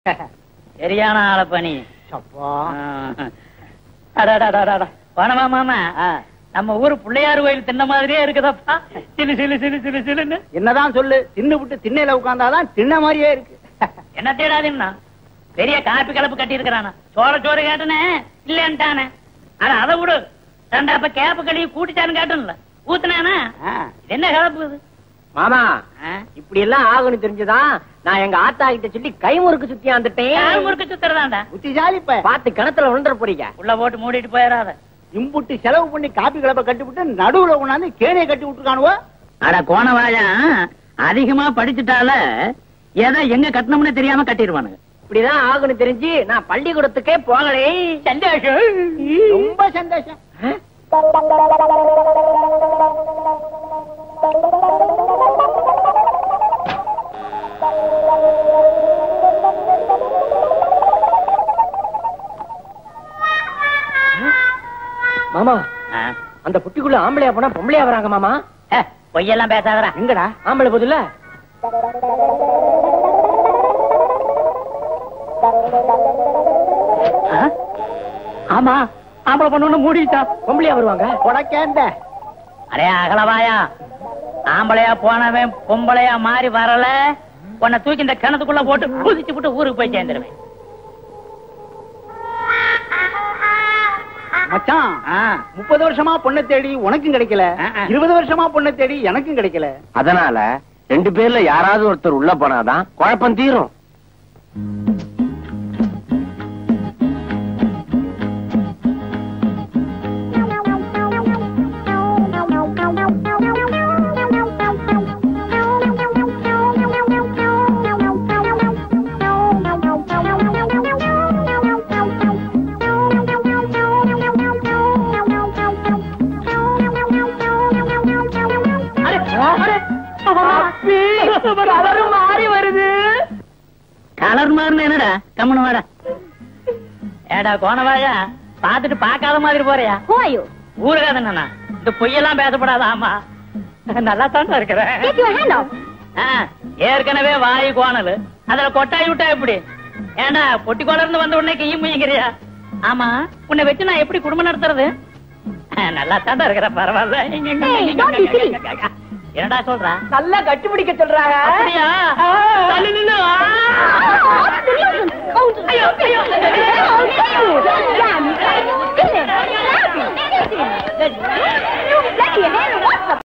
சரியான ஆள பணி சப்பா வனமா மாமா நம்ம ஊரு பிள்ளையார் கோயில் தின்ன மாதிரியே இருக்குதப்பா சிலு சிலு சிலு சிலு சிலுன்னு என்னதான் சொல்லு தின்னு விட்டு திண்ணையில உட்கார்ந்தாதான் தின்ன மாதிரியே இருக்கு என்ன தேடாதீங்கன்னா பெரிய காப்பி கலப்பு கட்டி இருக்கிறானா சோழ சோறு கேட்டனே இல்லன்ட்டானே ஆனா அதை விடு ரெண்டாப்ப கேப்ப கழுவி கூட்டிட்டான்னு கேட்டன்ல ஊத்துனானா ஆ. இது என்ன கலப்பு இது மாமா ஆ? இப்படி எல்லாம் ஆகணும் தெரிஞ்சுதான் நான் எங்க ஆத்தா கிட்ட சொல்லி கைமுறுக்கு சுத்தி யார் வந்துட்டேன் முறுக்கு சுத்துறதாண்டா புத்திசாலி இப்ப பார்த்து கிணத்துல விழுந்துற போறீங்க உள்ள போட்டு மூடிட்டு போயிடாத இம்புட்டு செலவு பண்ணி காப்பி கலப்பை கட்டி விட்டு நடுவுல கொண்டாந்து கேணியை கட்டி விட்டுருக்கானுவோ அட கோணவாயா அதிகமா படிச்சுட்டால எதை எங்க கட்டணும்னு தெரியாம கட்டிடுவானுங்க இப்படிதான் ஆகணும் தெரிஞ்சு நான் பள்ளிக்கூடத்துக்கே போகலே சந்தோஷம் ரொம்ப சந்தோஷம் மாமா ஆ. அந்த புட்டிக்குள்ள ஆம்பளையா போனா பொம்பளையா வராங்க மாமா ஏ, பொய்யெல்லாம் பேசாதடா எங்கடா ஆம்பளை போதுல ஆ? ஆமா ஆம்பளை பொண்ணு மூடிட்டா பொம்பளையா வருவாங்க உனக்கேந்த அரே அகலவாயா ஆம்பளையா போனவன் பொம்பளையா மாறி வரல உன்னை தூக்கி இந்த கிணத்துக்குள்ள போட்டு குதிச்சு விட்டு ஊருக்கு போய் சேர்ந்துருவேன் மச்சான் ஆ. முப்பது வருஷமா பொண்ணை தேடி உனக்கும் கிடைக்கல ஆ, ஆ. இருபது வருஷமா பொண்ணை தேடி எனக்கும் கிடைக்கல அதனால ரெண்டு பேர்ல யாராவது ஒருத்தர் உள்ள போனாதான் குழப்பம் தீரும் மாறி வருது கலர் மாறின என்னடா கம்மனு வாடா ஏடா கோணவாயா பாத்துட்டு பார்க்காத மாதிரி போறியா Who are you? ஊருகாத நானா இந்த பொய்யெல்லாம் பேசப்படாத ஆமா நல்லா தான் இருக்கிறேன் Take your hand off. ஆ, ஏற்கனவே வாயு கோணல் அதுல கொட்டாய் விட்டா எப்படி ஏண்டா பொட்டி கோளர்ந்து வந்த உடனே கையும் முயங்கிறியா ஆமா உன்னை வச்சு நான் எப்படி குடும்பம் நடத்துறது ஆ, நல்லா தான் இருக்கிற பரவாயில்ல Hey, don't be silly. என்னடா சொல்றா நல்லா கட்டுப்பிடிக்க சொல்றாங்க அப்படியா தள்ளி நில்லு. ஆ. ஐயோ, ஐயோ. Damn, you. Still there. You're laughing. You bloody hell, what's the